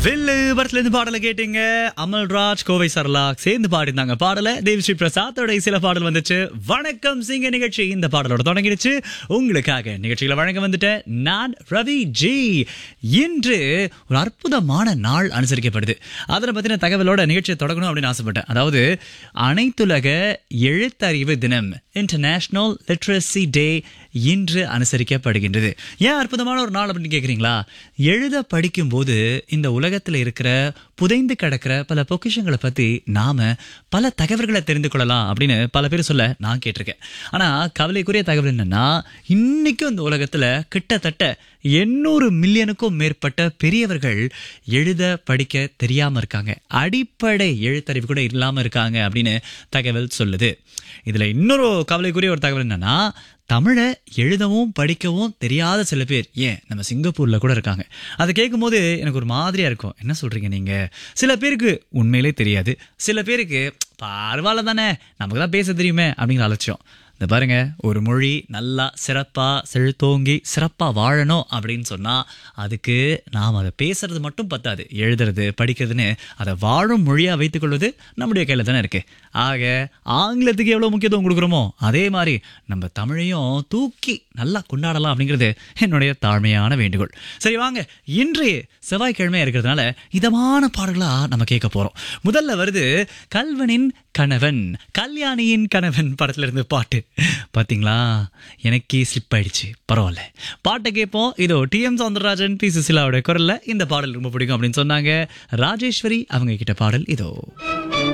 வில்லு படத்துல இருந்து பாடலை கேட்டீங்க அமல்ராஜ் கோவை சரலாக் சேர்ந்து பாடிருந்தாங்க பாடல தேவிஸ்ரீ பிரசாத்தோட சில பாடல் வந்துச்சு வணக்கம் சிங்க நிகழ்ச்சி இந்த பாடலோட தொடங்கிடுச்சு உங்களுக்காக நிகழ்ச்சிகளை வழங்க வந்துட்டேன் நான் ரவி ஜி இன்று ஒரு அற்புதமான நாள் அனுசரிக்கப்படுது அதனை பத்தின தகவலோட நிகழ்ச்சியை தொடங்கணும் அப்படின்னு ஆசைப்பட்டேன் அதாவது அனைத்துலக எழுத்தறிவு தினம் இன்டர்நேஷனல் லிட்ரஸி டே இன்று அனுசரிக்கப்படுகின்றது ஏன் அற்புதமான ஒரு நாள் அப்படின்னு கேட்குறீங்களா எழுத படிக்கும்போது இந்த உலகத்தில் இருக்கிற புதைந்து கிடக்கிற பல பொக்கிஷங்களை பற்றி நாம பல தகவல்களை தெரிந்து கொள்ளலாம் அப்படின்னு பல பேர் சொல்ல நான் கேட்டிருக்கேன் ஆனால் கவலைக்குரிய தகவல் என்னன்னா இன்னைக்கும் இந்த உலகத்தில் கிட்டத்தட்ட எண்ணூறு மில்லியனுக்கும் மேற்பட்ட பெரியவர்கள் எழுத படிக்க தெரியாம இருக்காங்க அடிப்படை எழுத்தறிவு கூட இல்லாம இருக்காங்க அப்படின்னு தகவல் சொல்லுது இதுல இன்னொரு கவலைக்குரிய ஒரு தகவல் என்னன்னா தமிழை எழுதவும் படிக்கவும் தெரியாத சில பேர் ஏன் நம்ம சிங்கப்பூர்ல கூட இருக்காங்க அதை கேட்கும்போது எனக்கு ஒரு மாதிரியா இருக்கும் என்ன சொல்றீங்க நீங்க சில பேருக்கு உண்மையிலே தெரியாது சில பேருக்கு பரவாயில்ல தானே நமக்கு தான் பேச தெரியுமே அப்படிங்கிற அலட்சியம் இந்த பாருங்க ஒரு மொழி நல்லா சிறப்பா செழுத்தோங்கி சிறப்பா வாழணும் அப்படின்னு சொன்னா அதுக்கு நாம் அதை பேசுறது மட்டும் பத்தாது எழுதுறது படிக்கிறதுன்னு அதை வாழும் மொழியா வைத்துக்கொள்வது நம்முடைய கையில தானே இருக்கு ஆக ஆங்கிலத்துக்கு எவ்வளவு முக்கியத்துவம் கொடுக்குறோமோ அதே மாதிரி நம்ம தமிழையும் தூக்கி நல்லா கொண்டாடலாம் அப்படிங்கிறது என்னுடைய தாழ்மையான வேண்டுகோள் சரி வாங்க இன்றைய செவ்வாய்க்கிழமை இருக்கிறதுனால இதமான பாடல்களா நம்ம கேட்க போறோம் முதல்ல வருது கல்வனின் கணவன் கல்யாணியின் கணவன் படத்துல இருந்து பாட்டு பாத்தீங்களா எனக்கே ஸ்லிப் ஆயிடுச்சு பரவாயில்ல பாட்டை கேட்போம் இதோ டி எம் சவுந்தரராஜன் பி சுசிலாவோட குரல்ல இந்த பாடல் ரொம்ப பிடிக்கும் அப்படின்னு சொன்னாங்க ராஜேஸ்வரி அவங்க கிட்ட பாடல் இதோ